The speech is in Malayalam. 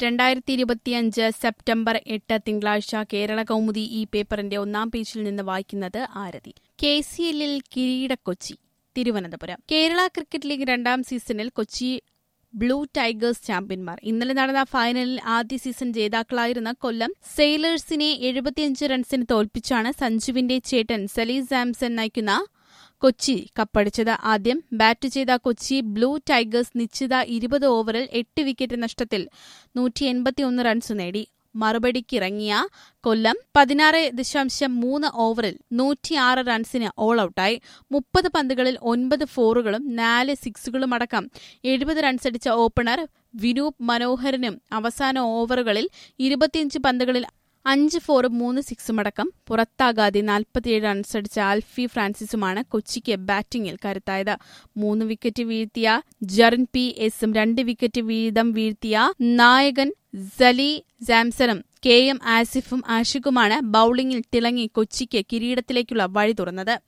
രണ്ടായിരത്തി ഇരുപത്തിയഞ്ച് സെപ്റ്റംബർ എട്ട് തിങ്കളാഴ്ച കേരള കൗമുദി ഈ പേപ്പറിന്റെ ഒന്നാം പേജിൽ നിന്ന് വായിക്കുന്നത് ആരതി കെ സി എല്ലിൽ കിരീടക്കൊച്ചി തിരുവനന്തപുരം കേരള ക്രിക്കറ്റ് ലീഗ് രണ്ടാം സീസണിൽ കൊച്ചി ബ്ലൂ ടൈഗേഴ്സ് ചാമ്പ്യന്മാർ ഇന്നലെ നടന്ന ഫൈനലിൽ ആദ്യ സീസൺ ജേതാക്കളായിരുന്ന കൊല്ലം സെയിലേഴ്സിനെ എഴുപത്തിയഞ്ച് റൺസിന് തോൽപ്പിച്ചാണ് സഞ്ജുവിന്റെ ചേട്ടൻ സലീ സാംസൺ നയിക്കുന്ന കൊച്ചി കപ്പടിച്ചത് ആദ്യം ബാറ്റ് ചെയ്ത കൊച്ചി ബ്ലൂ ടൈഗേഴ്സ് നിശ്ചിത ഇരുപത് ഓവറിൽ എട്ട് വിക്കറ്റ് നഷ്ടത്തിൽ നൂറ്റി എൺപത്തിയൊന്ന് റൺസ് നേടി മറുപടിക്കിറങ്ങിയ കൊല്ലം പതിനാറ് ദശാംശം മൂന്ന് ഓവറിൽ നൂറ്റിയാറ് റൺസിന് ഓൾ ഔട്ടായി മുപ്പത് പന്തുകളിൽ ഒൻപത് ഫോറുകളും നാല് സിക്സുകളുമടക്കം എഴുപത് റൺസടിച്ച ഓപ്പണർ വിനൂപ് മനോഹരനും അവസാന ഓവറുകളിൽ ഇരുപത്തിയഞ്ച് പന്തുകളിൽ അഞ്ച് ഫോറും മൂന്ന് സിക്സുമടക്കം പുറത്താകാതെ നാൽപ്പത്തിയേഴ് റൺസടിച്ച ആൽഫി ഫ്രാൻസിസുമാണ് കൊച്ചിക്ക് ബാറ്റിംഗിൽ കരുത്തായത് മൂന്ന് വിക്കറ്റ് വീഴ്ത്തിയ ജറിൻ പി എസും രണ്ട് വിക്കറ്റ് വീതം വീഴ്ത്തിയ നായകൻ സലി സാംസണും കെ എം ആസിഫും ആഷിഖുമാണ് ബൌളിംഗിൽ തിളങ്ങി കൊച്ചിക്ക് കിരീടത്തിലേക്കുള്ള വഴി തുറന്നത്